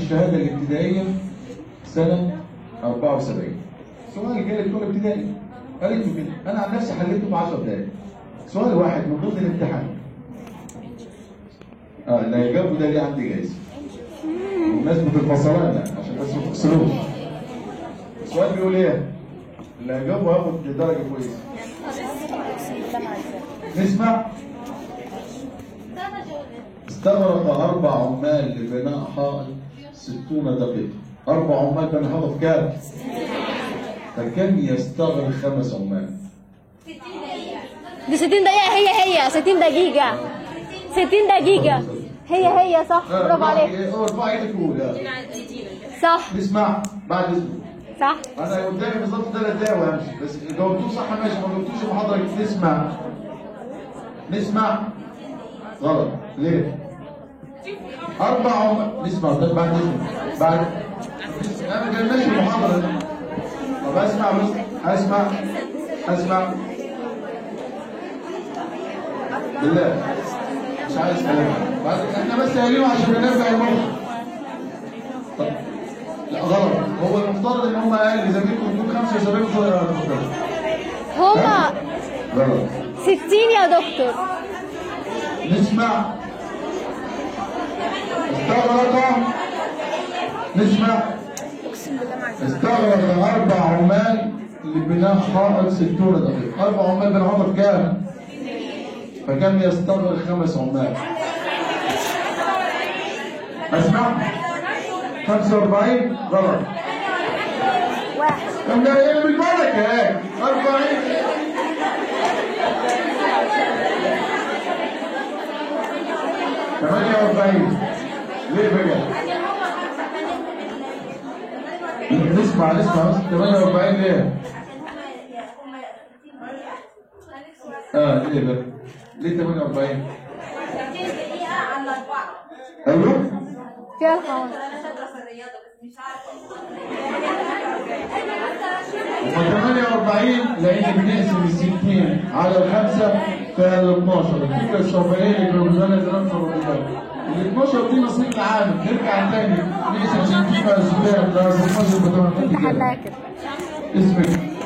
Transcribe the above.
الشهاده الابتدائيه سنه 74 سؤال جالي بتوع ابتدائي قالت له كده انا عن نفسي حليته في 10 دقائق سؤال واحد من ضمن الامتحان اه اللي هيجاوبه ده ليه عندي جايزه بمناسبه الفصلان لا عشان بس ما تخسروش السؤال بيقول ايه؟ اللي هيجاوبه هياخد درجه كويسه نسمع استغرق أربع عمال لبناء حائط ستون دقيقة أربع عمال بنى حائط في كام؟ فكم يستغرق خمس عمال؟ دي 60 دقيقة هي هي 60 دقيقة 60 دقيقة هي هي صح برافو عليك ارفع ايدك وقول يلا. صح نسمع بعد اذنك صح انا قدامي بالظبط ثلاث دقايق وهمشي بس جاوبتوه صح ماشي ما جاوبتوش المحاضره نسمع نسمع غلط ليه؟ أربع عمر نسمع طيب بعد إذنك بعد أنا جاي ماشي المحاضرة دي. طب أسمع بس أسمع أسمع بالله مش عايز كلام بعد احنا بس قايلينه عشان نرجع الموضوع طب لا غلط هو المفترض ان هم قال زميلكم دول 75 صغير المفترض هما غلط 60 يا دكتور نسمع استغرق نسمع استغرق أربع عمال لبناء حائط 60 دقيقة أربع عمال بناء حائط كام؟ فكم يستغرق خمس عمال؟ أسمع 45 غلط واحد كم ده ايه بالبركة ايه 40 48 ليه بقى؟ نسمع نسمع بس 48 ليه؟ اه ليه بقى؟ ليه 48؟ ايوه فيها الخمس هما 48 لان بنقسم ال 60 على الخمسه فال 12 الفكره الشرعيه اللي كانوا بيقولوا زمان في الرمضان ال 12 دي نصيب العام نرجع تاني نقسم 60 على 60 ده 16 بتوع انت حلاها كده اسمك